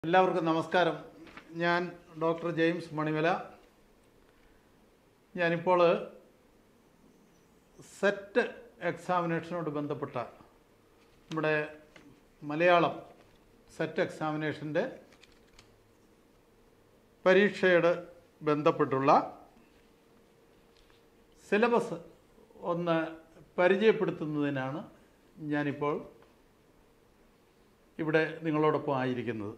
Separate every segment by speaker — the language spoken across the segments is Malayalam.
Speaker 1: എല്ലാവർക്കും നമസ്കാരം ഞാൻ ഡോക്ടർ ജെയിംസ് മണിമല ഞാനിപ്പോൾ സെറ്റ് എക്സാമിനേഷനോട് ബന്ധപ്പെട്ട നമ്മുടെ മലയാളം സെറ്റ് എക്സാമിനേഷൻ്റെ പരീക്ഷയോട് ബന്ധപ്പെട്ടുള്ള സിലബസ് ഒന്ന് പരിചയപ്പെടുത്തുന്നതിനാണ് ഞാനിപ്പോൾ ഇവിടെ നിങ്ങളോടൊപ്പം ആയിരിക്കുന്നത്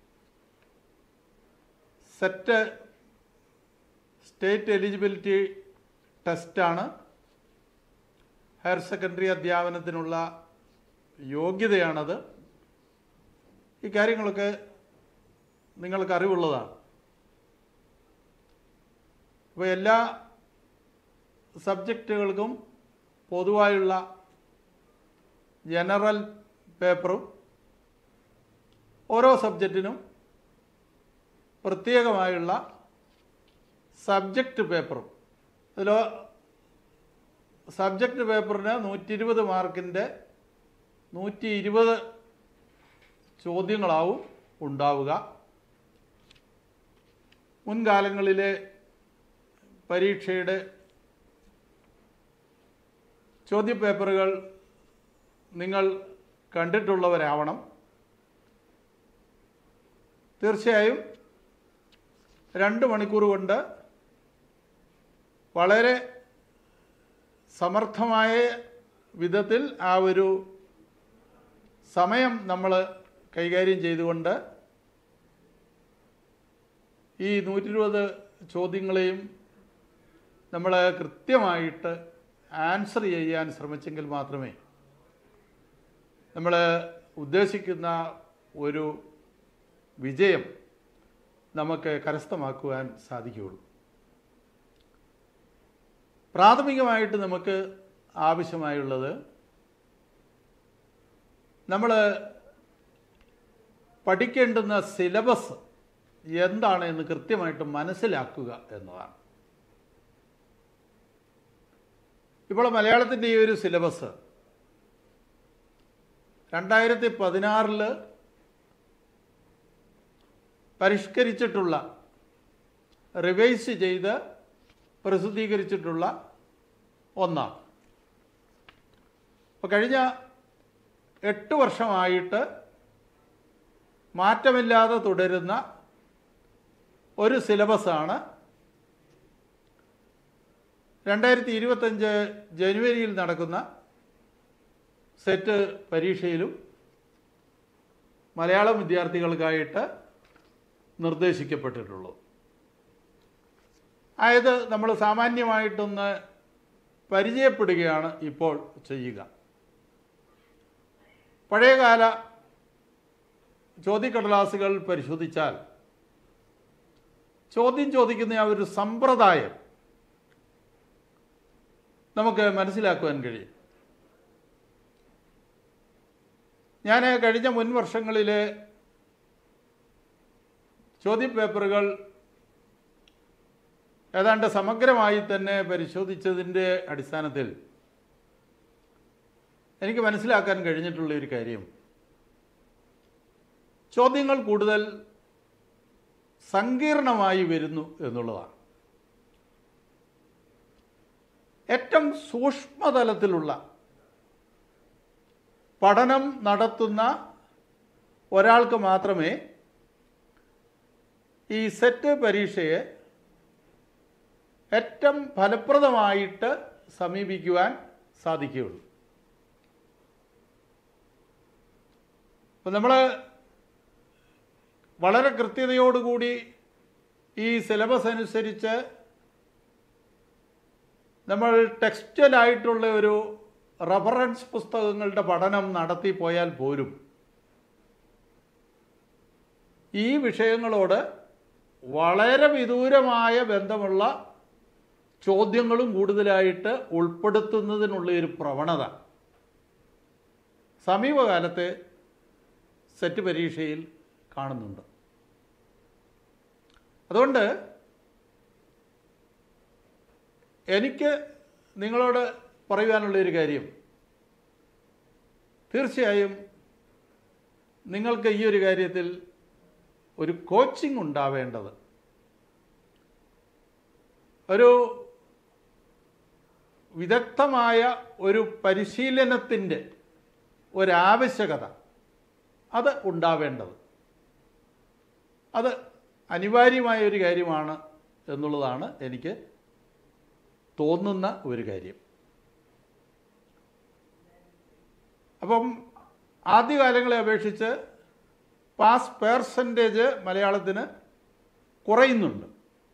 Speaker 1: സെറ്റ് സ്റ്റേറ്റ് എലിജിബിലിറ്റി ടെസ്റ്റാണ് ഹയർ സെക്കൻഡറി അധ്യാപനത്തിനുള്ള യോഗ്യതയാണത് ഈ കാര്യങ്ങളൊക്കെ നിങ്ങൾക്ക് അറിവുള്ളതാണ് അപ്പോൾ എല്ലാ സബ്ജക്റ്റുകൾക്കും പൊതുവായുള്ള ജനറൽ പേപ്പറും ഓരോ സബ്ജക്റ്റിനും പ്രത്യേകമായുള്ള സബ്ജക്റ്റ് പേപ്പറും അതിൽ സബ്ജക്റ്റ് പേപ്പറിന് നൂറ്റി ഇരുപത് മാർക്കിൻ്റെ നൂറ്റി ഇരുപത് ചോദ്യങ്ങളാവും ഉണ്ടാവുക മുൻകാലങ്ങളിലെ പരീക്ഷയുടെ ചോദ്യപേപ്പറുകൾ നിങ്ങൾ കണ്ടിട്ടുള്ളവരാവണം തീർച്ചയായും രണ്ട് മണിക്കൂർ കൊണ്ട് വളരെ സമർത്ഥമായ വിധത്തിൽ ആ ഒരു സമയം നമ്മൾ കൈകാര്യം ചെയ്തുകൊണ്ട് ഈ നൂറ്റി ഇരുപത് ചോദ്യങ്ങളെയും നമ്മൾ കൃത്യമായിട്ട് ആൻസർ ചെയ്യാൻ ശ്രമിച്ചെങ്കിൽ മാത്രമേ നമ്മൾ ഉദ്ദേശിക്കുന്ന ഒരു വിജയം നമുക്ക് കരസ്ഥമാക്കുവാൻ സാധിക്കുകയുള്ളൂ പ്രാഥമികമായിട്ട് നമുക്ക് ആവശ്യമായുള്ളത് നമ്മൾ പഠിക്കേണ്ടുന്ന സിലബസ് എന്താണ് എന്ന് കൃത്യമായിട്ട് മനസ്സിലാക്കുക എന്നതാണ് ഇപ്പോൾ മലയാളത്തിൻ്റെ ഈ ഒരു സിലബസ് രണ്ടായിരത്തി പതിനാറിൽ പരിഷ്കരിച്ചിട്ടുള്ള റിവൈസ് ചെയ്ത് പ്രസിദ്ധീകരിച്ചിട്ടുള്ള ഒന്നാണ് അപ്പോൾ കഴിഞ്ഞ എട്ട് വർഷമായിട്ട് മാറ്റമില്ലാതെ തുടരുന്ന ഒരു സിലബസാണ് രണ്ടായിരത്തി ഇരുപത്തഞ്ച് ജനുവരിയിൽ നടക്കുന്ന സെറ്റ് പരീക്ഷയിലും മലയാളം വിദ്യാർത്ഥികൾക്കായിട്ട് നിർദ്ദേശിക്കപ്പെട്ടിട്ടുള്ളത് ആയത് നമ്മൾ സാമാന്യമായിട്ടൊന്ന് പരിചയപ്പെടുകയാണ് ഇപ്പോൾ ചെയ്യുക പഴയകാല ചോദ്യക്കടലാസുകൾ പരിശോധിച്ചാൽ ചോദ്യം ചോദിക്കുന്ന ആ ഒരു സമ്പ്രദായം നമുക്ക് മനസ്സിലാക്കുവാൻ കഴിയും ഞാൻ കഴിഞ്ഞ മുൻ വർഷങ്ങളിലെ ചോദ്യപേപ്പറുകൾ ഏതാണ്ട് സമഗ്രമായി തന്നെ പരിശോധിച്ചതിൻ്റെ അടിസ്ഥാനത്തിൽ എനിക്ക് മനസ്സിലാക്കാൻ കഴിഞ്ഞിട്ടുള്ള ഒരു കാര്യം ചോദ്യങ്ങൾ കൂടുതൽ സങ്കീർണമായി വരുന്നു എന്നുള്ളതാണ് ഏറ്റവും സൂക്ഷ്മതലത്തിലുള്ള പഠനം നടത്തുന്ന ഒരാൾക്ക് മാത്രമേ ഈ സെറ്റ് പരീക്ഷയെ ഏറ്റവും ഫലപ്രദമായിട്ട് സമീപിക്കുവാൻ സാധിക്കുകയുള്ളൂ അപ്പം നമ്മൾ വളരെ കൃത്യതയോടുകൂടി ഈ സിലബസ് അനുസരിച്ച് നമ്മൾ ടെക്സ്റ്റലായിട്ടുള്ള ഒരു റഫറൻസ് പുസ്തകങ്ങളുടെ പഠനം നടത്തി പോയാൽ പോലും ഈ വിഷയങ്ങളോട് വളരെ വിദൂരമായ ബന്ധമുള്ള ചോദ്യങ്ങളും കൂടുതലായിട്ട് ഉൾപ്പെടുത്തുന്നതിനുള്ള ഒരു പ്രവണത സമീപകാലത്തെ സെറ്റ് പരീക്ഷയിൽ കാണുന്നുണ്ട് അതുകൊണ്ട് എനിക്ക് നിങ്ങളോട് പറയുവാനുള്ള ഒരു കാര്യം തീർച്ചയായും നിങ്ങൾക്ക് ഈ ഒരു കാര്യത്തിൽ ഒരു കോച്ചിങ് ഉണ്ടാവേണ്ടത് ഒരു വിദഗ്ധമായ ഒരു പരിശീലനത്തിൻ്റെ ഒരാവശ്യകത അത് ഉണ്ടാവേണ്ടത് അത് അനിവാര്യമായ ഒരു കാര്യമാണ് എന്നുള്ളതാണ് എനിക്ക് തോന്നുന്ന ഒരു കാര്യം അപ്പം ആദ്യകാലങ്ങളെ അപേക്ഷിച്ച് പാസ് പേഴ്സൻറ്റേജ് മലയാളത്തിന് കുറയുന്നുണ്ട്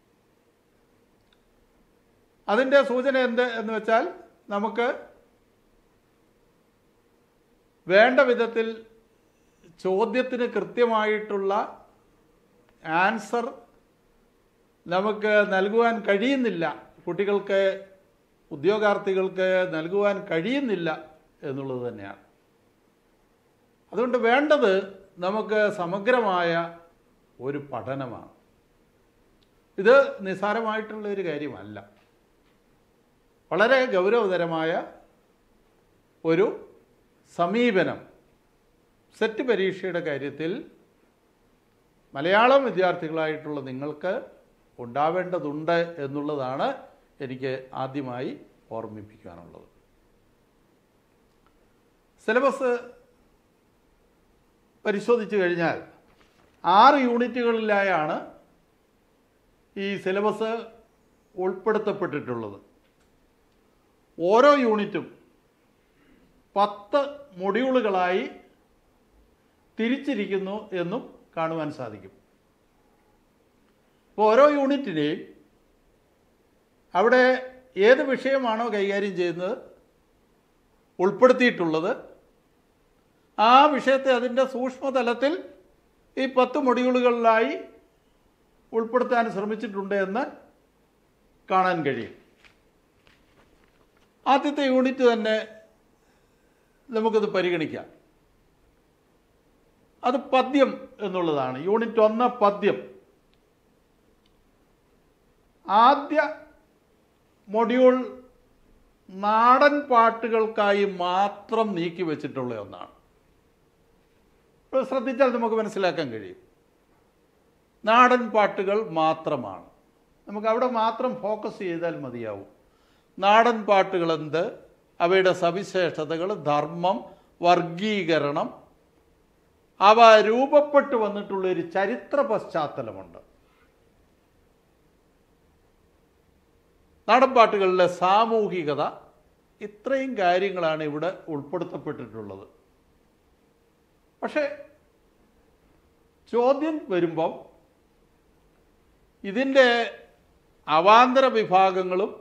Speaker 1: അതിൻ്റെ സൂചന എന്ത് എന്ന് വെച്ചാൽ നമുക്ക് വേണ്ട വിധത്തിൽ ചോദ്യത്തിന് കൃത്യമായിട്ടുള്ള ആൻസർ നമുക്ക് നൽകുവാൻ കഴിയുന്നില്ല കുട്ടികൾക്ക് ഉദ്യോഗാർത്ഥികൾക്ക് നൽകുവാൻ കഴിയുന്നില്ല എന്നുള്ളത് തന്നെയാണ് അതുകൊണ്ട് വേണ്ടത് നമുക്ക് സമഗ്രമായ ഒരു പഠനമാണ് ഇത് നിസ്സാരമായിട്ടുള്ള ഒരു കാര്യമല്ല വളരെ ഗൗരവതരമായ ഒരു സമീപനം സെറ്റ് പരീക്ഷയുടെ കാര്യത്തിൽ മലയാളം വിദ്യാർത്ഥികളായിട്ടുള്ള നിങ്ങൾക്ക് ഉണ്ടാവേണ്ടതുണ്ട് എന്നുള്ളതാണ് എനിക്ക് ആദ്യമായി ഓർമ്മിപ്പിക്കാനുള്ളത് സിലബസ് പരിശോധിച്ചു കഴിഞ്ഞാൽ ആറ് യൂണിറ്റുകളിലായാണ് ഈ സിലബസ് ഉൾപ്പെടുത്തപ്പെട്ടിട്ടുള്ളത് ഓരോ യൂണിറ്റും പത്ത് മൊഡ്യൂളുകളായി തിരിച്ചിരിക്കുന്നു എന്നും കാണുവാൻ സാധിക്കും അപ്പോൾ ഓരോ യൂണിറ്റിനെയും അവിടെ ഏത് വിഷയമാണോ കൈകാര്യം ചെയ്യുന്നത് ഉൾപ്പെടുത്തിയിട്ടുള്ളത് ആ വിഷയത്തെ അതിൻ്റെ സൂക്ഷ്മതലത്തിൽ ഈ പത്ത് മൊഡ്യൂളുകളിലായി ഉൾപ്പെടുത്താൻ ശ്രമിച്ചിട്ടുണ്ട് എന്ന് കാണാൻ കഴിയും ആദ്യത്തെ യൂണിറ്റ് തന്നെ നമുക്കത് പരിഗണിക്കാം അത് പദ്യം എന്നുള്ളതാണ് യൂണിറ്റ് ഒന്ന് പദ്യം ആദ്യ മൊഡ്യൂൾ നാടൻ പാട്ടുകൾക്കായി മാത്രം നീക്കി വെച്ചിട്ടുള്ള ഒന്നാണ് ഇപ്പോൾ ശ്രദ്ധിച്ചാൽ നമുക്ക് മനസ്സിലാക്കാൻ കഴിയും നാടൻ പാട്ടുകൾ മാത്രമാണ് നമുക്ക് അവിടെ മാത്രം ഫോക്കസ് ചെയ്താൽ മതിയാവും നാടൻ പാട്ടുകൾ എന്ത് അവയുടെ സവിശേഷതകൾ ധർമ്മം വർഗീകരണം അവ രൂപപ്പെട്ടു വന്നിട്ടുള്ള ഒരു ചരിത്ര പശ്ചാത്തലമുണ്ട് നാടൻ പാട്ടുകളിലെ സാമൂഹികത ഇത്രയും കാര്യങ്ങളാണ് ഇവിടെ ഉൾപ്പെടുത്തപ്പെട്ടിട്ടുള്ളത് പക്ഷേ ചോദ്യം വരുമ്പം ഇതിൻ്റെ അവാന്തര വിഭാഗങ്ങളും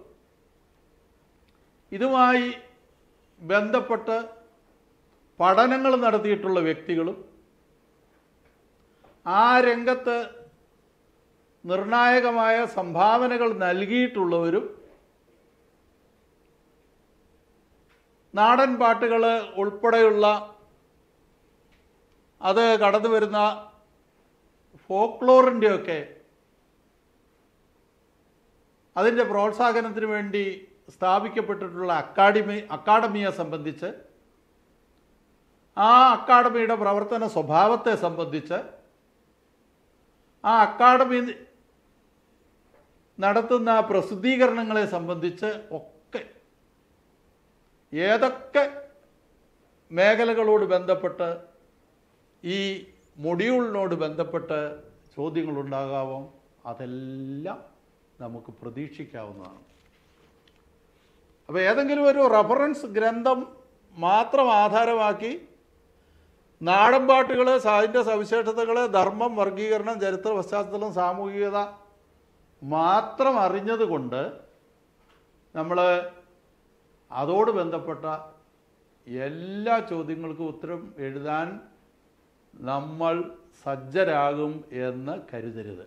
Speaker 1: ഇതുമായി ബന്ധപ്പെട്ട് പഠനങ്ങൾ നടത്തിയിട്ടുള്ള വ്യക്തികളും ആ രംഗത്ത് നിർണായകമായ സംഭാവനകൾ നൽകിയിട്ടുള്ളവരും നാടൻ പാട്ടുകൾ ഉൾപ്പെടെയുള്ള അത് കടന്നു വരുന്ന ഫോക്ലോറിൻ്റെയൊക്കെ അതിൻ്റെ പ്രോത്സാഹനത്തിന് വേണ്ടി സ്ഥാപിക്കപ്പെട്ടിട്ടുള്ള അക്കാഡമി അക്കാഡമിയെ സംബന്ധിച്ച് ആ അക്കാഡമിയുടെ പ്രവർത്തന സ്വഭാവത്തെ സംബന്ധിച്ച് ആ അക്കാഡമി നടത്തുന്ന പ്രസിദ്ധീകരണങ്ങളെ സംബന്ധിച്ച് ഒക്കെ ഏതൊക്കെ മേഖലകളോട് ബന്ധപ്പെട്ട് ഈ മൊഡ്യൂളിനോട് ബന്ധപ്പെട്ട് ചോദ്യങ്ങളുണ്ടാകാമോ അതെല്ലാം നമുക്ക് പ്രതീക്ഷിക്കാവുന്നതാണ് അപ്പോൾ ഏതെങ്കിലും ഒരു റഫറൻസ് ഗ്രന്ഥം മാത്രം ആധാരമാക്കി നാടൻ പാട്ടുകൾ അതിൻ്റെ സവിശേഷതകൾ ധർമ്മം വർഗീകരണം ചരിത്ര പശ്ചാത്തലം സാമൂഹികത മാത്രം അറിഞ്ഞതുകൊണ്ട് നമ്മൾ അതോട് ബന്ധപ്പെട്ട എല്ലാ ചോദ്യങ്ങൾക്കും ഉത്തരം എഴുതാൻ നമ്മൾ സജ്ജരാകും എന്ന് കരുതരുത്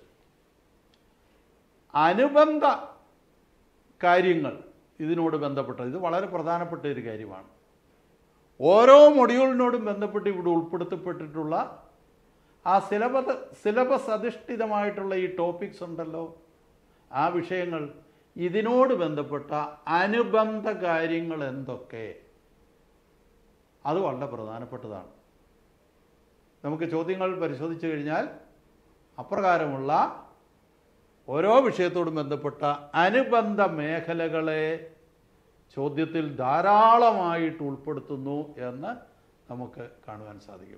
Speaker 1: അനുബന്ധ കാര്യങ്ങൾ ഇതിനോട് ബന്ധപ്പെട്ട ഇത് വളരെ പ്രധാനപ്പെട്ട ഒരു കാര്യമാണ് ഓരോ മൊഡ്യൂളിനോടും ബന്ധപ്പെട്ട് ഇവിടെ ഉൾപ്പെടുത്തപ്പെട്ടിട്ടുള്ള ആ സിലബസ് സിലബസ് അധിഷ്ഠിതമായിട്ടുള്ള ഈ ടോപ്പിക്സ് ഉണ്ടല്ലോ ആ വിഷയങ്ങൾ ഇതിനോട് ബന്ധപ്പെട്ട അനുബന്ധ കാര്യങ്ങൾ എന്തൊക്കെ അത് വളരെ പ്രധാനപ്പെട്ടതാണ് നമുക്ക് ചോദ്യങ്ങൾ പരിശോധിച്ചു കഴിഞ്ഞാൽ അപ്രകാരമുള്ള ഓരോ വിഷയത്തോടും ബന്ധപ്പെട്ട അനുബന്ധ മേഖലകളെ ചോദ്യത്തിൽ ധാരാളമായിട്ട് ഉൾപ്പെടുത്തുന്നു എന്ന് നമുക്ക് കാണുവാൻ സാധിക്കും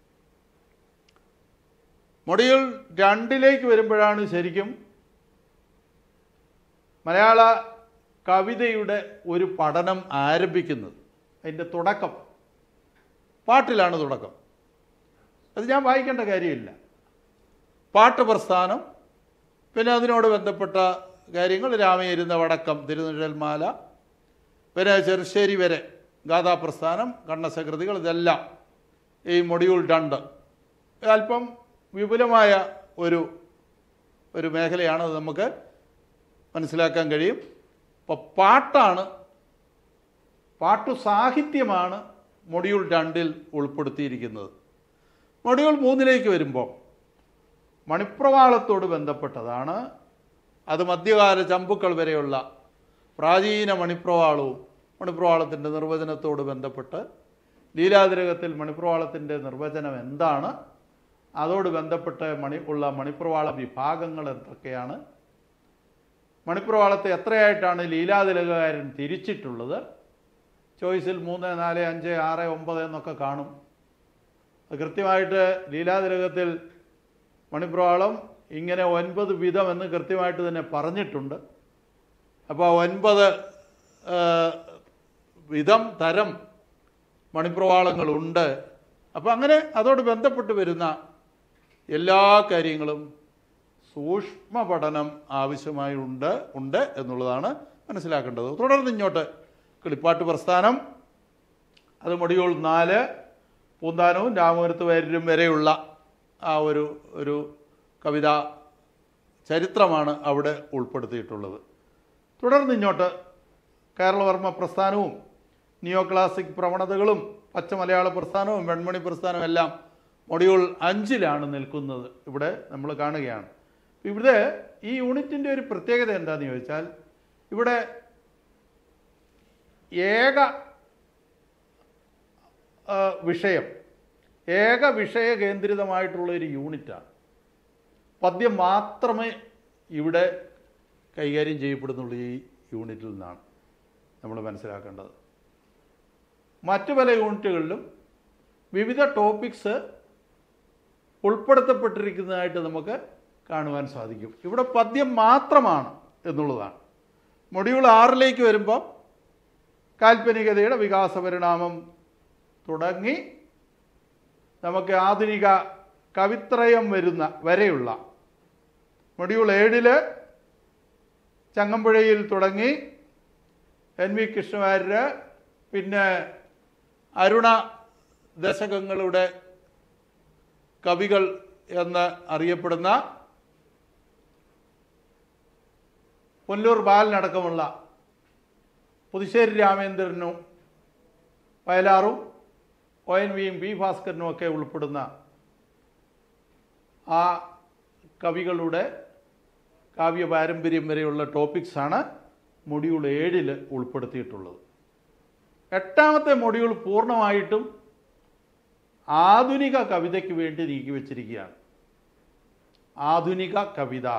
Speaker 1: മൊഡ്യൂൾ രണ്ടിലേക്ക് വരുമ്പോഴാണ് ശരിക്കും മലയാള കവിതയുടെ ഒരു പഠനം ആരംഭിക്കുന്നത് അതിൻ്റെ തുടക്കം പാട്ടിലാണ് തുടക്കം അത് ഞാൻ വായിക്കേണ്ട കാര്യമില്ല പാട്ട് പ്രസ്ഥാനം പിന്നെ അതിനോട് ബന്ധപ്പെട്ട കാര്യങ്ങൾ രാമയിരുന്ന വടക്കം തിരുനെഴൽമാല പിന്നെ ചെറുശ്ശേരി വരെ ഗാഥാപ്രസ്ഥാനം കണ്ണസകൃതികൾ ഇതെല്ലാം ഈ മൊഡ്യൂൾ രണ്ട് അല്പം വിപുലമായ ഒരു ഒരു മേഖലയാണ് അത് നമുക്ക് മനസ്സിലാക്കാൻ കഴിയും അപ്പോൾ പാട്ടാണ് പാട്ടു സാഹിത്യമാണ് മൊഡ്യൂൾ രണ്ടിൽ ഉൾപ്പെടുത്തിയിരിക്കുന്നത് മൊഡ്യൂൾ മൂന്നിലേക്ക് വരുമ്പോൾ മണിപ്രവാളത്തോട് ബന്ധപ്പെട്ടതാണ് അത് മധ്യകാല ചമ്പുക്കൾ വരെയുള്ള പ്രാചീന മണിപ്രവാളവും മണിപ്രവാളത്തിൻ്റെ നിർവചനത്തോട് ബന്ധപ്പെട്ട് ലീലാതിരകത്തിൽ മണിപ്രവാളത്തിൻ്റെ നിർവചനം എന്താണ് അതോട് ബന്ധപ്പെട്ട് മണി ഉള്ള മണിപ്രവാള വിഭാഗങ്ങൾ എന്തൊക്കെയാണ് മണിപ്രവാളത്തെ എത്രയായിട്ടാണ് ലീലാതിലകകാരൻ തിരിച്ചിട്ടുള്ളത് ചോയ്സിൽ മൂന്ന് നാല് അഞ്ച് ആറ് ഒമ്പത് എന്നൊക്കെ കാണും അത് കൃത്യമായിട്ട് ലീലാതിലകത്തിൽ മണിപ്രവാളം ഇങ്ങനെ ഒൻപത് വിധം എന്ന് കൃത്യമായിട്ട് തന്നെ പറഞ്ഞിട്ടുണ്ട് അപ്പോൾ ഒൻപത് ആ, വിധം തരം മണിപ്രവാളങ്ങളുണ്ട് അപ്പോൾ അങ്ങനെ അതോട് ബന്ധപ്പെട്ട് വരുന്ന എല്ലാ കാര്യങ്ങളും സൂക്ഷ്മ പഠനം ആവശ്യമായി ഉണ്ട് ഉണ്ട് എന്നുള്ളതാണ് മനസ്സിലാക്കേണ്ടത് തുടർന്ന് ഇങ്ങോട്ട് കിളിപ്പാട്ട് പ്രസ്ഥാനം അത് മൊഡ്യൂൾ നാല് പൂന്താനവും രാമപുരത്ത് വരും വരെയുള്ള ആ ഒരു ഒരു കവിതാ ചരിത്രമാണ് അവിടെ ഉൾപ്പെടുത്തിയിട്ടുള്ളത് തുടർന്ന് ഇങ്ങോട്ട് കേരളവർമ്മ പ്രസ്ഥാനവും നിയോ ക്ലാസിക് പ്രവണതകളും പച്ച മലയാള പ്രസ്ഥാനവും വെൺമണി പ്രസ്ഥാനവും എല്ലാം മൊഡ്യൂൾ അഞ്ചിലാണ് നിൽക്കുന്നത് ഇവിടെ നമ്മൾ കാണുകയാണ് ഇവിടെ ഈ യൂണിറ്റിൻ്റെ ഒരു പ്രത്യേകത എന്താണെന്ന് ചോദിച്ചാൽ ഇവിടെ ഏക ആ, വിഷയം ഏക വിഷയ കേന്ദ്രിതമായിട്ടുള്ള ഒരു യൂണിറ്റാണ് പദ്യം മാത്രമേ ഇവിടെ കൈകാര്യം ചെയ്യപ്പെടുന്നുള്ളൂ ഈ യൂണിറ്റിൽ നിന്നാണ് നമ്മൾ മനസ്സിലാക്കേണ്ടത് മറ്റു പല യൂണിറ്റുകളിലും വിവിധ ടോപ്പിക്സ് ഉൾപ്പെടുത്തപ്പെട്ടിരിക്കുന്നതായിട്ട് നമുക്ക് കാണുവാൻ സാധിക്കും ഇവിടെ പദ്യം മാത്രമാണ് എന്നുള്ളതാണ് മൊഡ്യൂൾ ആറിലേക്ക് വരുമ്പോൾ കാൽപ്പനികതയുടെ വികാസ പരിണാമം തുടങ്ങി നമുക്ക് ആധുനിക കവിത്രയം വരുന്ന വരെയുള്ള മൊഡ്യൂൾ ഏഴില് ചങ്ങമ്പുഴയിൽ തുടങ്ങി എൻ വി കൃഷ്ണവാര്യര് പിന്നെ അരുണ ദശകങ്ങളുടെ കവികൾ എന്ന് അറിയപ്പെടുന്ന പൊല്ലൂർ ബാലനടക്കമുള്ള പുതുശ്ശേരി രാമേന്ദ്രനും വയലാറും ഒ എൻ വിയും പി ഭാസ്കരനും ഒക്കെ ഉൾപ്പെടുന്ന ആ കവികളുടെ കാവ്യ പാരമ്പര്യം വരെയുള്ള ടോപ്പിക്സാണ് മൊഡ്യൂൾ ഏഴിൽ ഉൾപ്പെടുത്തിയിട്ടുള്ളത് എട്ടാമത്തെ മൊഡ്യൂൾ പൂർണ്ണമായിട്ടും ആധുനിക കവിതയ്ക്ക് വേണ്ടി നീക്കി വച്ചിരിക്കുകയാണ് ആധുനിക കവിത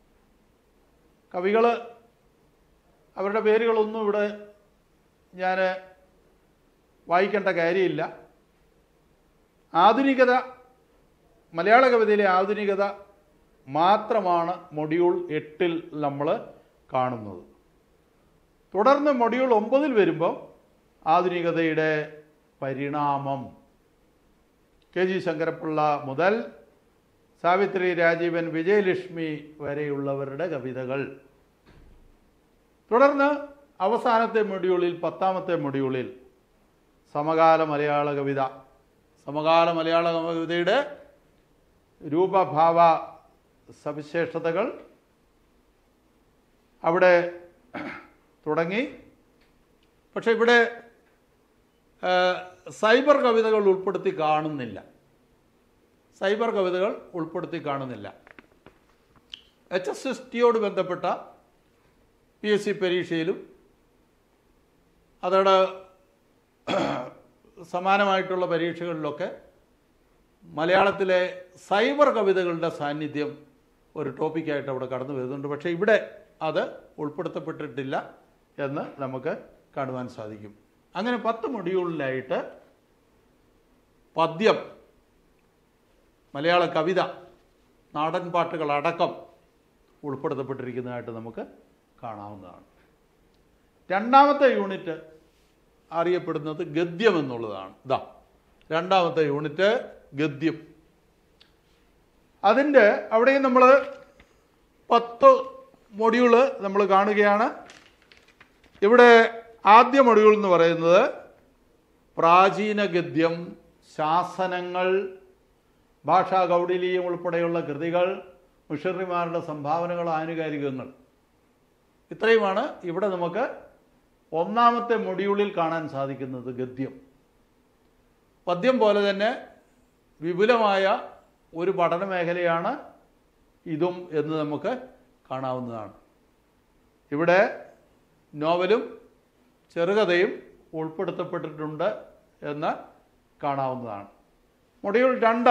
Speaker 1: കവികൾ അവരുടെ പേരുകളൊന്നും ഇവിടെ ഞാൻ വായിക്കേണ്ട കാര്യമില്ല ആധുനികത മലയാള കവിതയിലെ ആധുനികത മാത്രമാണ് മൊഡ്യൂൾ എട്ടിൽ നമ്മൾ കാണുന്നത് തുടർന്ന് മൊഡ്യൂൾ ഒമ്പതിൽ വരുമ്പോൾ ആധുനികതയുടെ പരിണാമം കെ ജി ശങ്കരപ്പിള്ള മുതൽ സാവിത്രി രാജീവൻ വിജയലക്ഷ്മി വരെയുള്ളവരുടെ കവിതകൾ തുടർന്ന് അവസാനത്തെ മൊഡ്യൂളിൽ പത്താമത്തെ മൊഡ്യൂളിൽ സമകാല മലയാള കവിത സമകാല മലയാള കവിതയുടെ രൂപഭാവ സവിശേഷതകൾ അവിടെ തുടങ്ങി പക്ഷെ ഇവിടെ ആ, സൈബർ കവിതകൾ ഉൾപ്പെടുത്തി കാണുന്നില്ല സൈബർ കവിതകൾ ഉൾപ്പെടുത്തി കാണുന്നില്ല എച്ച് എസ് എസ് ടിയോട് ബന്ധപ്പെട്ട പി എസ് സി പരീക്ഷയിലും അതോട് സമാനമായിട്ടുള്ള പരീക്ഷകളിലൊക്കെ മലയാളത്തിലെ സൈബർ കവിതകളുടെ സാന്നിധ്യം ഒരു ടോപ്പിക്കായിട്ട് അവിടെ കടന്നു വരുന്നുണ്ട് പക്ഷേ ഇവിടെ അത് ഉൾപ്പെടുത്തപ്പെട്ടിട്ടില്ല എന്ന് നമുക്ക് കാണുവാൻ സാധിക്കും അങ്ങനെ പത്ത് മൊഡ്യൂളിലായിട്ട് പദ്യം മലയാള കവിത നാടൻ പാട്ടുകളടക്കം ഉൾപ്പെടുത്തപ്പെട്ടിരിക്കുന്നതായിട്ട് നമുക്ക് കാണാവുന്നതാണ് രണ്ടാമത്തെ യൂണിറ്റ് അറിയപ്പെടുന്നത് ഗദ്യം എന്നുള്ളതാണ് ഇതാ രണ്ടാമത്തെ യൂണിറ്റ് ഗദ്യം അതിൻ്റെ അവിടെയും നമ്മൾ പത്ത് മൊഡ്യൂള് നമ്മൾ കാണുകയാണ് ഇവിടെ ആദ്യ മൊഡ്യൂൾ എന്ന് പറയുന്നത് പ്രാചീന ഗദ്യം ശാസനങ്ങൾ ഭാഷാ കൗടില്യം ഉൾപ്പെടെയുള്ള കൃതികൾ മിഷണറിമാരുടെ സംഭാവനകൾ ആനുകാലികങ്ങൾ ഇത്രയുമാണ് ഇവിടെ നമുക്ക് ഒന്നാമത്തെ മൊഡ്യൂളിൽ കാണാൻ സാധിക്കുന്നത് ഗദ്യം പദ്യം പോലെ തന്നെ വിപുലമായ ഒരു പഠന മേഖലയാണ് ഇതും എന്ന് നമുക്ക് കാണാവുന്നതാണ് ഇവിടെ നോവലും ചെറുകഥയും ഉൾപ്പെടുത്തപ്പെട്ടിട്ടുണ്ട് എന്ന് കാണാവുന്നതാണ് മൊഡ്യൂൾ രണ്ട്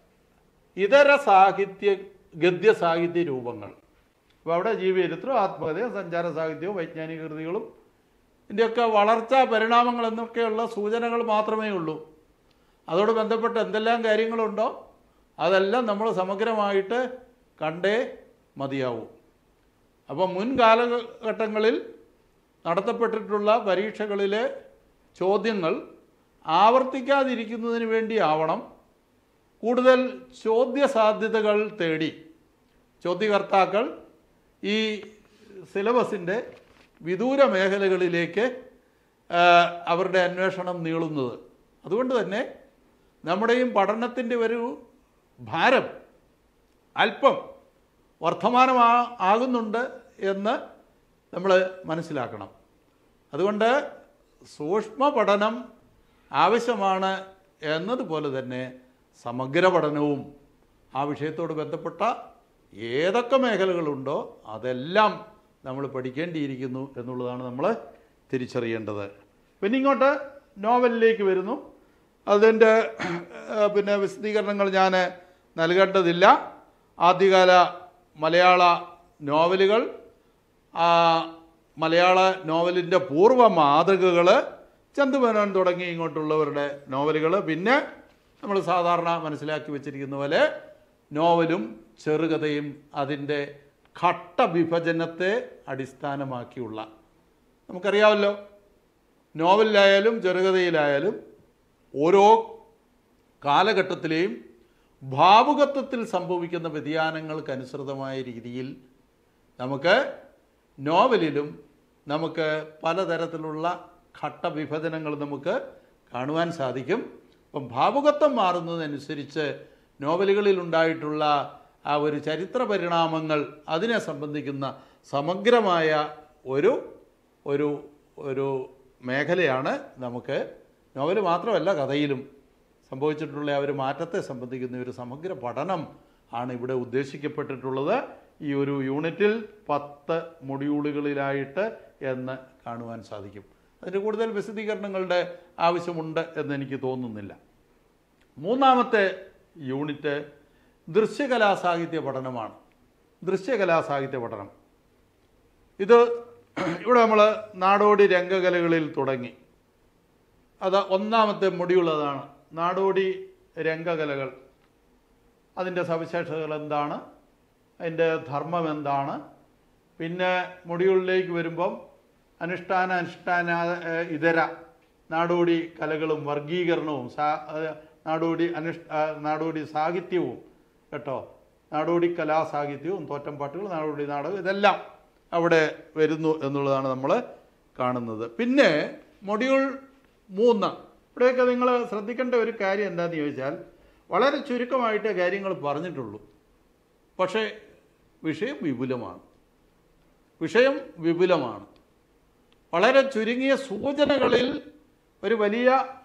Speaker 1: ഇതര സാഹിത്യ ഗദ്യ സാഹിത്യ രൂപങ്ങൾ അപ്പോൾ അവിടെ ജീവചരിത്രം ആത്മകഥയും സഞ്ചാര സാഹിത്യവും വൈജ്ഞാനിക കൃതികളും ഇതിൻ്റെയൊക്കെ വളർച്ചാ പരിണാമങ്ങൾ എന്നൊക്കെയുള്ള സൂചനകൾ മാത്രമേ ഉള്ളൂ അതോട് ബന്ധപ്പെട്ട് എന്തെല്ലാം കാര്യങ്ങളുണ്ടോ അതെല്ലാം നമ്മൾ സമഗ്രമായിട്ട് കണ്ടേ മതിയാവൂ അപ്പോൾ മുൻ കാലഘട്ടങ്ങളിൽ നടത്തപ്പെട്ടിട്ടുള്ള പരീക്ഷകളിലെ ചോദ്യങ്ങൾ ആവർത്തിക്കാതിരിക്കുന്നതിന് വേണ്ടിയാവണം കൂടുതൽ ചോദ്യ സാധ്യതകൾ തേടി ചോദ്യകർത്താക്കൾ ഈ സിലബസിൻ്റെ വിദൂര മേഖലകളിലേക്ക് ആ, അവരുടെ അന്വേഷണം നീളുന്നത് അതുകൊണ്ട് തന്നെ നമ്മുടെയും പഠനത്തിൻ്റെ ഒരു ഭാരം അല്പം വർദ്ധമാനമാ ആകുന്നുണ്ട് എന്ന് നമ്മൾ മനസ്സിലാക്കണം അതുകൊണ്ട് സൂക്ഷ്മ പഠനം ആവശ്യമാണ് എന്നതുപോലെ തന്നെ സമഗ്ര പഠനവും ആ വിഷയത്തോട് ബന്ധപ്പെട്ട ഏതൊക്കെ മേഖലകളുണ്ടോ അതെല്ലാം നമ്മൾ പഠിക്കേണ്ടിയിരിക്കുന്നു എന്നുള്ളതാണ് നമ്മൾ തിരിച്ചറിയേണ്ടത് പിന്നെ ഇങ്ങോട്ട് നോവലിലേക്ക് വരുന്നു അതിൻ്റെ ഏഹ്, പിന്നെ വിശദീകരണങ്ങൾ ഞാൻ നൽകേണ്ടതില്ല ആദ്യകാല മലയാള നോവലുകൾ ആ, മലയാള നോവലിൻ്റെ പൂർവ്വ മാതൃകകൾ ചന്തുമേനോൻ തുടങ്ങി ഇങ്ങോട്ടുള്ളവരുടെ നോവലുകൾ പിന്നെ നമ്മൾ സാധാരണ മനസ്സിലാക്കി വെച്ചിരിക്കുന്ന പോലെ നോവലും ചെറുകഥയും അതിൻ്റെ ഘട്ടവിഭജനത്തെ അടിസ്ഥാനമാക്കിയുള്ള നമുക്കറിയാമല്ലോ നോവലിലായാലും ചെറുകഥയിലായാലും ഓരോ കാലഘട്ടത്തിലെയും ഭാവുകത്വത്തിൽ സംഭവിക്കുന്ന വ്യതിയാനങ്ങൾക്കനുസൃതമായ രീതിയിൽ നമുക്ക് നോവലിലും നമുക്ക് പലതരത്തിലുള്ള ഘട്ടവിഭജനങ്ങൾ നമുക്ക് കാണുവാൻ സാധിക്കും അപ്പം ഭാവുകത്വം മാറുന്നതനുസരിച്ച് നോവലുകളിൽ ഉണ്ടായിട്ടുള്ള ആ ഒരു ചരിത്ര പരിണാമങ്ങൾ അതിനെ സംബന്ധിക്കുന്ന സമഗ്രമായ ഒരു ഒരു ഒരു മേഖലയാണ് നമുക്ക് നോവൽ മാത്രമല്ല കഥയിലും സംഭവിച്ചിട്ടുള്ള ആ ഒരു മാറ്റത്തെ സംബന്ധിക്കുന്ന ഒരു സമഗ്ര പഠനം ആണ് ഇവിടെ ഉദ്ദേശിക്കപ്പെട്ടിട്ടുള്ളത് ഈ ഒരു യൂണിറ്റിൽ പത്ത് മൊഡ്യൂളുകളിലായിട്ട് എന്ന് കാണുവാൻ സാധിക്കും അതിന് കൂടുതൽ വിശദീകരണങ്ങളുടെ ആവശ്യമുണ്ട് എന്ന് എനിക്ക് തോന്നുന്നില്ല മൂന്നാമത്തെ യൂണിറ്റ് ദൃശ്യകലാസാഹിത്യ പഠനമാണ് ദൃശ്യകലാസാഹിത്യ പഠനം ഇത് ഇവിടെ നമ്മൾ നാടോടി രംഗകലകളിൽ തുടങ്ങി അത് ഒന്നാമത്തെ മൊഡ്യൂൾ അതാണ് നാടോടി രംഗകലകൾ അതിൻ്റെ സവിശേഷതകൾ എന്താണ് അതിൻ്റെ ധർമ്മം എന്താണ് പിന്നെ മൊഡ്യൂളിലേക്ക് വരുമ്പം അനുഷ്ഠാന അനുഷ്ഠാന ഏഹ്, ഇതര നാടോടി കലകളും വർഗീകരണവും സാ ഏഹ്, നാടോടി അനുഷ് ആ, നാടോടി സാഹിത്യവും കേട്ടോ നാടോടി കലാസാഹിത്യവും തോറ്റംപാട്ടുകൾ നാടോടി നാടകം ഇതെല്ലാം അവിടെ വരുന്നു എന്നുള്ളതാണ് നമ്മൾ കാണുന്നത് പിന്നെ മൊഡ്യൂൾ മൂന്ന് ഇവിടെയൊക്കെ നിങ്ങൾ ശ്രദ്ധിക്കേണ്ട ഒരു കാര്യം എന്താണെന്ന് ചോദിച്ചാൽ വളരെ ചുരുക്കമായിട്ട് കാര്യങ്ങൾ പറഞ്ഞിട്ടുള്ളൂ പക്ഷേ വിഷയം വിപുലമാണ് വിഷയം വിപുലമാണ് വളരെ ചുരുങ്ങിയ സൂചനകളിൽ ഒരു വലിയ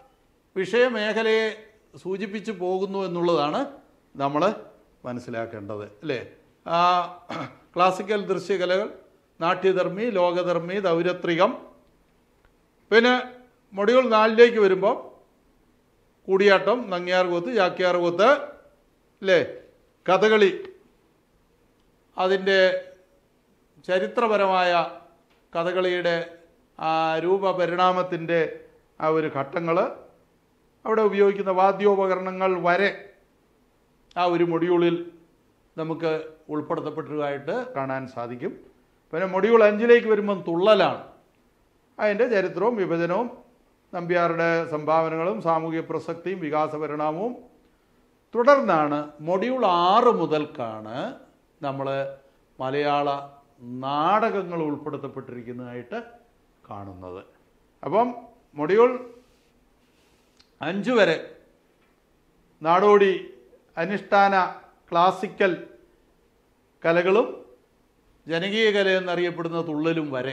Speaker 1: വിഷയമേഖലയെ സൂചിപ്പിച്ചു പോകുന്നു എന്നുള്ളതാണ് നമ്മൾ മനസ്സിലാക്കേണ്ടത് അല്ലേ ആ, ക്ലാസിക്കൽ ദൃശ്യകലകൾ നാട്യധർമ്മി ലോകധർമ്മി ദൗരത്രികം പിന്നെ മൊഡ്യൂൾ നാലിലേക്ക് വരുമ്പോൾ കൂടിയാട്ടം നങ്ങിയാർകൂത്ത് ചാക്യാർകൂത്ത് അല്ലേ കഥകളി അതിൻ്റെ ചരിത്രപരമായ കഥകളിയുടെ ആ രൂപപരിണാമത്തിൻ്റെ ആ ഒരു ഘട്ടങ്ങൾ അവിടെ ഉപയോഗിക്കുന്ന വാദ്യോപകരണങ്ങൾ വരെ ആ ഒരു മൊഡ്യൂളിൽ നമുക്ക് ഉൾപ്പെടുത്തപ്പെട്ടതായിട്ട് കാണാൻ സാധിക്കും പിന്നെ മൊഡ്യൂൾ അഞ്ചിലേക്ക് വരുമ്പം തുള്ളലാണ് അതിൻ്റെ ചരിത്രവും വിഭജനവും നമ്പ്യാരുടെ സംഭാവനകളും സാമൂഹിക പ്രസക്തിയും വികാസ പരിണാമവും തുടർന്നാണ് മൊഡ്യൂൾ ആറ് മുതൽക്കാണ് നമ്മൾ മലയാള നാടകങ്ങൾ ഉൾപ്പെടുത്തപ്പെട്ടിരിക്കുന്നതായിട്ട് കാണുന്നത് അപ്പം മൊഡ്യൂൾ അഞ്ച് വരെ നാടോടി അനുഷ്ഠാന ക്ലാസിക്കൽ കലകളും ജനകീയ കല എന്നറിയപ്പെടുന്ന തുള്ളലും വരെ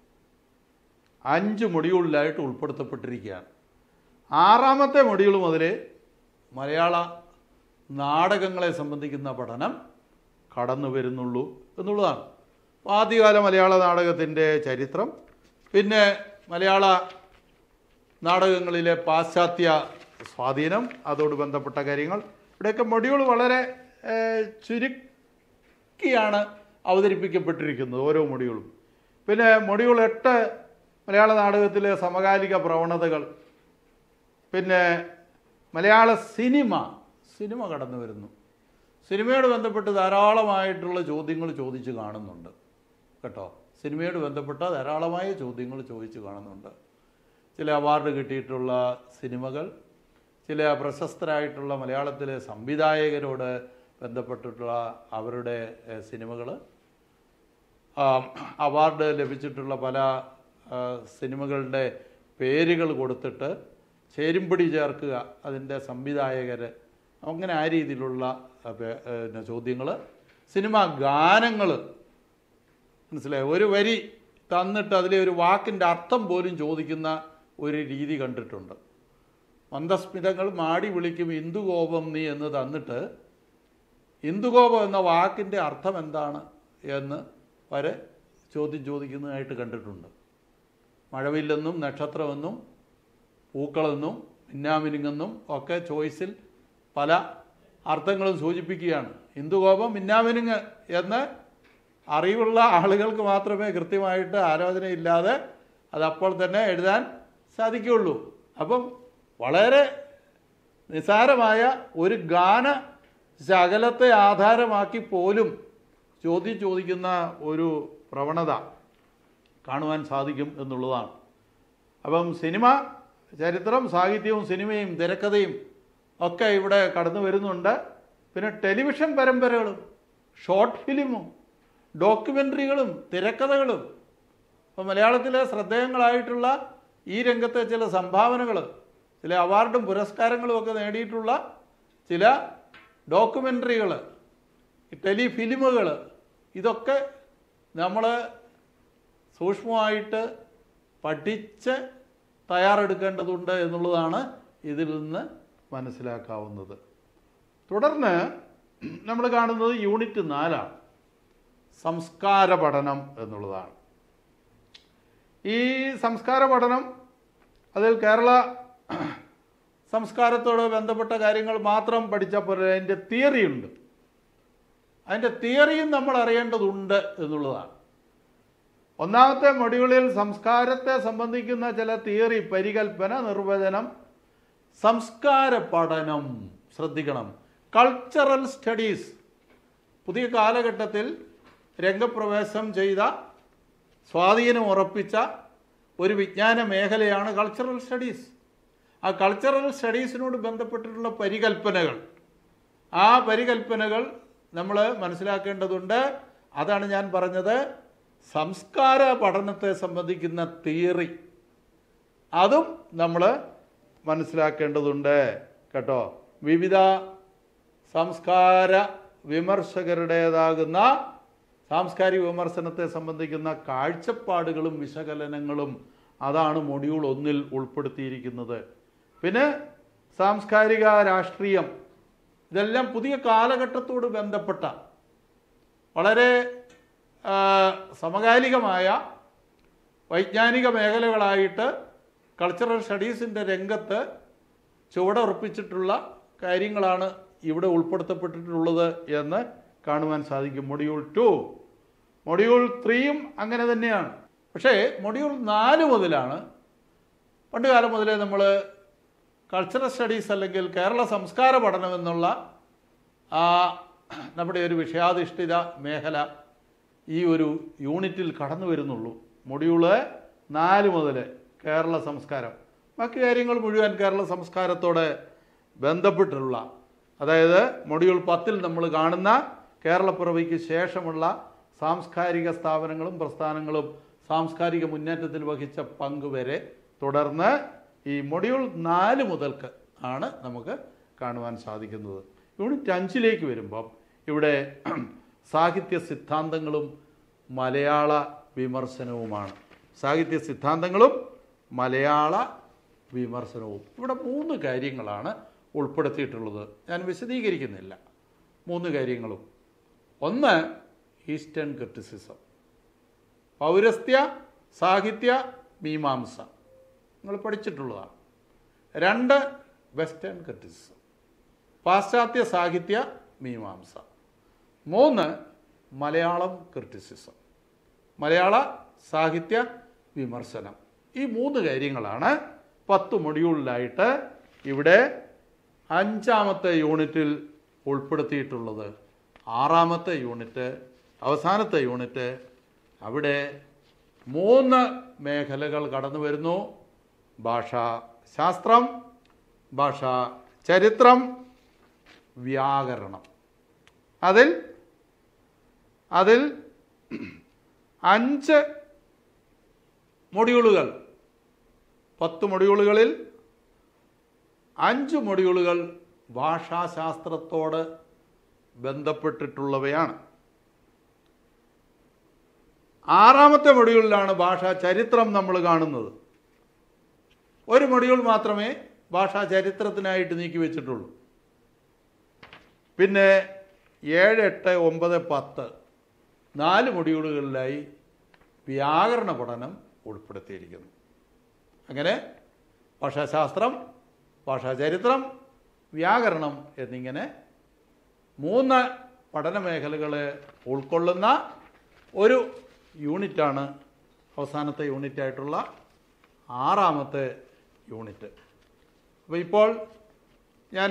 Speaker 1: അഞ്ച് മൊഡ്യൂളിലായിട്ട് ഉൾപ്പെടുത്തപ്പെട്ടിരിക്കുകയാണ് ആറാമത്തെ മൊഡ്യൂൾ മുതൽ മലയാള നാടകങ്ങളെ സംബന്ധിക്കുന്ന പഠനം കടന്നു വരുന്നുള്ളൂ എന്നുള്ളതാണ് ആദ്യകാല മലയാള നാടകത്തിൻ്റെ ചരിത്രം പിന്നെ മലയാള നാടകങ്ങളിലെ പാശ്ചാത്യ സ്വാധീനം അതോട് ബന്ധപ്പെട്ട കാര്യങ്ങൾ ഇവിടെയൊക്കെ മൊഡ്യൂൾ വളരെ ഏഹ്, ചുരുക്കിയാണ് അവതരിപ്പിക്കപ്പെട്ടിരിക്കുന്നത് ഓരോ മൊഡ്യൂളും പിന്നെ മൊഡ്യൂൾ എട്ട് മലയാള നാടകത്തിലെ സമകാലിക പ്രവണതകൾ പിന്നെ മലയാള സിനിമ സിനിമ കടന്നു വരുന്നു സിനിമയോട് ബന്ധപ്പെട്ട് ധാരാളമായിട്ടുള്ള ചോദ്യങ്ങൾ ചോദിച്ച് കാണുന്നുണ്ട് കേട്ടോ സിനിമയോട് ബന്ധപ്പെട്ട ധാരാളമായ ചോദ്യങ്ങൾ ചോദിച്ച് കാണുന്നുണ്ട് ചില അവാർഡ് കിട്ടിയിട്ടുള്ള സിനിമകൾ ചില പ്രശസ്തരായിട്ടുള്ള മലയാളത്തിലെ സംവിധായകരോട് ബന്ധപ്പെട്ടിട്ടുള്ള അവരുടെ സിനിമകൾ അവാർഡ് ലഭിച്ചിട്ടുള്ള പല ആ, സിനിമകളുടെ പേരുകൾ കൊടുത്തിട്ട് ചേരുംപടി ചേർക്കുക അതിൻ്റെ സംവിധായകർ അങ്ങനെ ആ രീതിയിലുള്ള ചോദ്യങ്ങൾ സിനിമ ഗാനങ്ങൾ മനസ്സിലായോ ഒരു വരി തന്നിട്ട് അതിലെ ഒരു വാക്കിൻ്റെ അർത്ഥം പോലും ചോദിക്കുന്ന ഒരു രീതി കണ്ടിട്ടുണ്ട് മന്ദസ്മിതങ്ങൾ മാടി വിളിക്കും ഇന്ദുകോപം നീ എന്ന് തന്നിട്ട് ഇന്ദുകോപം എന്ന വാക്കിൻ്റെ അർത്ഥം എന്താണ് എന്ന് വരെ ചോദ്യം ചോദിക്കുന്നതായിട്ട് കണ്ടിട്ടുണ്ട് മഴവില്ലെന്നും നക്ഷത്രമെന്നും പൂക്കളെന്നും മിന്നാമിനുങ്ങെന്നും ഒക്കെ ചോയ്സിൽ പല അർത്ഥങ്ങളും സൂചിപ്പിക്കുകയാണ് ഇന്ദുകോപം മിന്നാമിനുങ്ങ് എന്ന് അറിവുള്ള ആളുകൾക്ക് മാത്രമേ കൃത്യമായിട്ട് ആലോചനയില്ലാതെ അതപ്പോൾ തന്നെ എഴുതാൻ സാധിക്കുകയുള്ളൂ അപ്പം വളരെ നിസാരമായ ഒരു ഗാന ശകലത്തെ ആധാരമാക്കി പോലും ചോദ്യം ചോദിക്കുന്ന ഒരു പ്രവണത കാണുവാൻ സാധിക്കും എന്നുള്ളതാണ് അപ്പം സിനിമ ചരിത്രം സാഹിത്യവും സിനിമയും തിരക്കഥയും ഒക്കെ ഇവിടെ കടന്നു വരുന്നുണ്ട് പിന്നെ ടെലിവിഷൻ പരമ്പരകളും ഷോർട്ട് ഫിലിമും ഡോക്യുമെൻ്ററികളും തിരക്കഥകളും അപ്പോൾ മലയാളത്തിലെ ശ്രദ്ധേയങ്ങളായിട്ടുള്ള ഈ രംഗത്തെ ചില സംഭാവനകൾ ചില അവാർഡും പുരസ്കാരങ്ങളും ഒക്കെ നേടിയിട്ടുള്ള ചില ഡോക്യുമെൻ്ററികൾ ടെലിഫിലിമുകൾ ഇതൊക്കെ നമ്മൾ സൂക്ഷ്മമായിട്ട് പഠിച്ച് തയ്യാറെടുക്കേണ്ടതുണ്ട് എന്നുള്ളതാണ് ഇതിൽ നിന്ന് മനസ്സിലാക്കാവുന്നത് തുടർന്ന് നമ്മൾ കാണുന്നത് യൂണിറ്റ് നാലാണ് സംസ്കാര പഠനം എന്നുള്ളതാണ് ഈ സംസ്കാര പഠനം അതിൽ കേരള സംസ്കാരത്തോട് ബന്ധപ്പെട്ട കാര്യങ്ങൾ മാത്രം പഠിച്ചാൽ പോലെ അതിൻ്റെ തിയറി ഉണ്ട് അതിൻ്റെ തിയറിയും നമ്മൾ അറിയേണ്ടതുണ്ട് എന്നുള്ളതാണ് ഒന്നാമത്തെ മൊഡ്യൂളിൽ സംസ്കാരത്തെ സംബന്ധിക്കുന്ന ചില തിയറി പരികൽപ്പന നിർവചനം സംസ്കാര പഠനം ശ്രദ്ധിക്കണം കൾച്ചറൽ സ്റ്റഡീസ് പുതിയ കാലഘട്ടത്തിൽ രംഗപ്രവേശം ചെയ്ത സ്വാധീനം ഉറപ്പിച്ച ഒരു വിജ്ഞാന മേഖലയാണ് കൾച്ചറൽ സ്റ്റഡീസ് ആ കൾച്ചറൽ സ്റ്റഡീസിനോട് ബന്ധപ്പെട്ടിട്ടുള്ള പരികൽപ്പനകൾ ആ പരികൽപ്പനകൾ നമ്മൾ മനസ്സിലാക്കേണ്ടതുണ്ട് അതാണ് ഞാൻ പറഞ്ഞത് സംസ്കാര പഠനത്തെ സംബന്ധിക്കുന്ന തിയറി അതും നമ്മൾ മനസ്സിലാക്കേണ്ടതുണ്ട് കേട്ടോ വിവിധ സംസ്കാര വിമർശകരുടേതാകുന്ന സാംസ്കാരിക വിമർശനത്തെ സംബന്ധിക്കുന്ന കാഴ്ചപ്പാടുകളും വിശകലനങ്ങളും അതാണ് മൊഡ്യൂൾ ഒന്നിൽ ഉൾപ്പെടുത്തിയിരിക്കുന്നത് പിന്നെ സാംസ്കാരിക രാഷ്ട്രീയം ഇതെല്ലാം പുതിയ കാലഘട്ടത്തോട് ബന്ധപ്പെട്ട വളരെ ആ, സമകാലികമായ വൈജ്ഞാനിക മേഖലകളായിട്ട് കൾച്ചറൽ സ്റ്റഡീസിൻ്റെ രംഗത്ത് ചുവടുറപ്പിച്ചിട്ടുള്ള കാര്യങ്ങളാണ് ഇവിടെ ഉൾപ്പെടുത്തപ്പെട്ടിട്ടുള്ളത് എന്ന് കാണുവാൻ സാധിക്കും മൊഡ്യൂൾ ടു മൊഡ്യൂൾ ത്രീയും അങ്ങനെ തന്നെയാണ് പക്ഷേ മൊഡ്യൂൾ നാല് മുതലാണ് പണ്ട് കാലം മുതലേ നമ്മൾ കൾച്ചറൽ സ്റ്റഡീസ് അല്ലെങ്കിൽ കേരള സംസ്കാര പഠനം എന്നുള്ള ആ നമ്മുടെ ഒരു വിഷയാധിഷ്ഠിത മേഖല ഈ ഒരു യൂണിറ്റിൽ കടന്നു വരുന്നുള്ളൂ മൊഡ്യൂള് നാല് മുതൽ കേരള സംസ്കാരം ബാക്കി കാര്യങ്ങൾ മുഴുവൻ കേരള സംസ്കാരത്തോടെ ബന്ധപ്പെട്ടുള്ള അതായത് മൊഡ്യൂൾ പത്തിൽ നമ്മൾ കാണുന്ന കേരളപ്പിറവിക്ക് ശേഷമുള്ള സാംസ്കാരിക സ്ഥാപനങ്ങളും പ്രസ്ഥാനങ്ങളും സാംസ്കാരിക മുന്നേറ്റത്തിൽ വഹിച്ച പങ്ക് വരെ തുടർന്ന് ഈ മൊഡ്യൂൾ നാല് മുതൽക്ക് ആണ് നമുക്ക് കാണുവാൻ സാധിക്കുന്നത് യൂണിറ്റ് അഞ്ചിലേക്ക് വരുമ്പം ഇവിടെ സാഹിത്യ സിദ്ധാന്തങ്ങളും മലയാള വിമർശനവുമാണ് സാഹിത്യ സിദ്ധാന്തങ്ങളും മലയാള വിമർശനവും ഇവിടെ മൂന്ന് കാര്യങ്ങളാണ് ഉൾപ്പെടുത്തിയിട്ടുള്ളത് ഞാൻ വിശദീകരിക്കുന്നില്ല മൂന്ന് കാര്യങ്ങളും ഒന്ന് ഈസ്റ്റേൺ ക്രിറ്റിസിസം പൗരസ്ത്യ സാഹിത്യ മീമാംസ നിങ്ങൾ പഠിച്ചിട്ടുള്ളതാണ് രണ്ട് വെസ്റ്റേൺ ക്രിറ്റിസിസം പാശ്ചാത്യ സാഹിത്യ മീമാംസ മൂന്ന് മലയാളം ക്രിറ്റിസിസം മലയാള സാഹിത്യ വിമർശനം ഈ മൂന്ന് കാര്യങ്ങളാണ് പത്ത് മൊഡ്യൂളിലായിട്ട് ഇവിടെ അഞ്ചാമത്തെ യൂണിറ്റിൽ ഉൾപ്പെടുത്തിയിട്ടുള്ളത് ആറാമത്തെ യൂണിറ്റ് അവസാനത്തെ യൂണിറ്റ് അവിടെ മൂന്ന് മേഖലകൾ കടന്നു വരുന്നു ഭാഷാ ശാസ്ത്രം ഭാഷാ ചരിത്രം വ്യാകരണം അതിൽ അതിൽ അഞ്ച് മൊഡ്യൂളുകൾ പത്ത് മൊഡ്യൂളുകളിൽ അഞ്ച് മൊഡ്യൂളുകൾ ഭാഷാശാസ്ത്രത്തോട് ബന്ധപ്പെട്ടിട്ടുള്ളവയാണ് ആറാമത്തെ മൊഡ്യൂളിലാണ് ഭാഷാ ചരിത്രം നമ്മൾ കാണുന്നത് ഒരു മൊഡ്യൂൾ മാത്രമേ ഭാഷാ ചരിത്രത്തിനായിട്ട് നീക്കി വെച്ചിട്ടുള്ളൂ പിന്നെ ഏഴ് എട്ട് ഒമ്പത് പത്ത് നാല് മൊഡ്യൂളുകളിലായി വ്യാകരണ പഠനം ഉൾപ്പെടുത്തിയിരിക്കുന്നു അങ്ങനെ ഭാഷാശാസ്ത്രം ഭാഷാചരിത്രം വ്യാകരണം എന്നിങ്ങനെ മൂന്ന് പഠന മേഖലകളെ ഉൾക്കൊള്ളുന്ന ഒരു യൂണിറ്റാണ് അവസാനത്തെ യൂണിറ്റായിട്ടുള്ള ആറാമത്തെ യൂണിറ്റ് അപ്പോൾ ഇപ്പോൾ ഞാൻ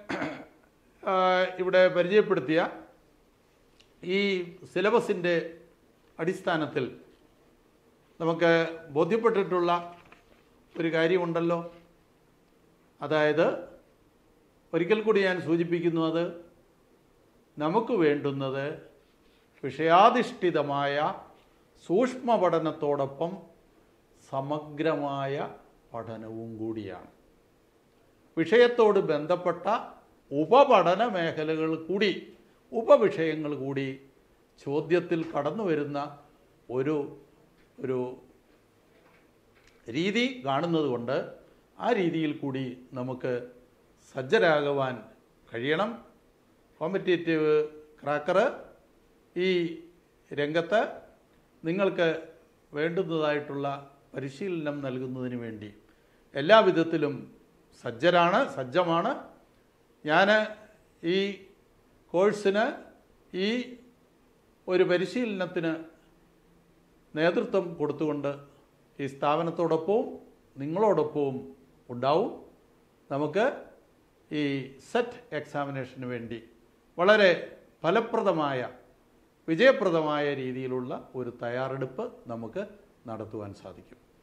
Speaker 1: ഇവിടെ പരിചയപ്പെടുത്തിയ ഈ സിലബസിൻ്റെ അടിസ്ഥാനത്തിൽ നമുക്ക് ബോധ്യപ്പെട്ടിട്ടുള്ള ഒരു കാര്യമുണ്ടല്ലോ അതായത് ഒരിക്കൽ കൂടി ഞാൻ സൂചിപ്പിക്കുന്നു അത് നമുക്ക് വേണ്ടുന്നത് വിഷയാധിഷ്ഠിതമായ സൂക്ഷ്മ പഠനത്തോടൊപ്പം സമഗ്രമായ പഠനവും കൂടിയാണ് വിഷയത്തോട് ബന്ധപ്പെട്ട ഉപപഠന മേഖലകൾ കൂടി ഉപവിഷയങ്ങൾ കൂടി ചോദ്യത്തിൽ കടന്നു വരുന്ന ഒരു ഒരു രീതി കാണുന്നത് കൊണ്ട് ആ രീതിയിൽ കൂടി നമുക്ക് സജ്ജരാകുവാൻ കഴിയണം കോമ്പറ്റേറ്റീവ് ക്രാക്കർ ഈ രംഗത്ത് നിങ്ങൾക്ക് വേണ്ടുന്നതായിട്ടുള്ള പരിശീലനം നൽകുന്നതിന് വേണ്ടി എല്ലാ വിധത്തിലും സജ്ജരാണ് സജ്ജമാണ് ഞാൻ ഈ കോഴ്സിന് ഈ ഒരു പരിശീലനത്തിന് നേതൃത്വം കൊടുത്തുകൊണ്ട് ഈ സ്ഥാപനത്തോടൊപ്പവും നിങ്ങളോടൊപ്പവും ഉണ്ടാവും നമുക്ക് ഈ സെറ്റ് എക്സാമിനേഷന് വേണ്ടി വളരെ ഫലപ്രദമായ വിജയപ്രദമായ രീതിയിലുള്ള ഒരു തയ്യാറെടുപ്പ് നമുക്ക് നടത്തുവാൻ സാധിക്കും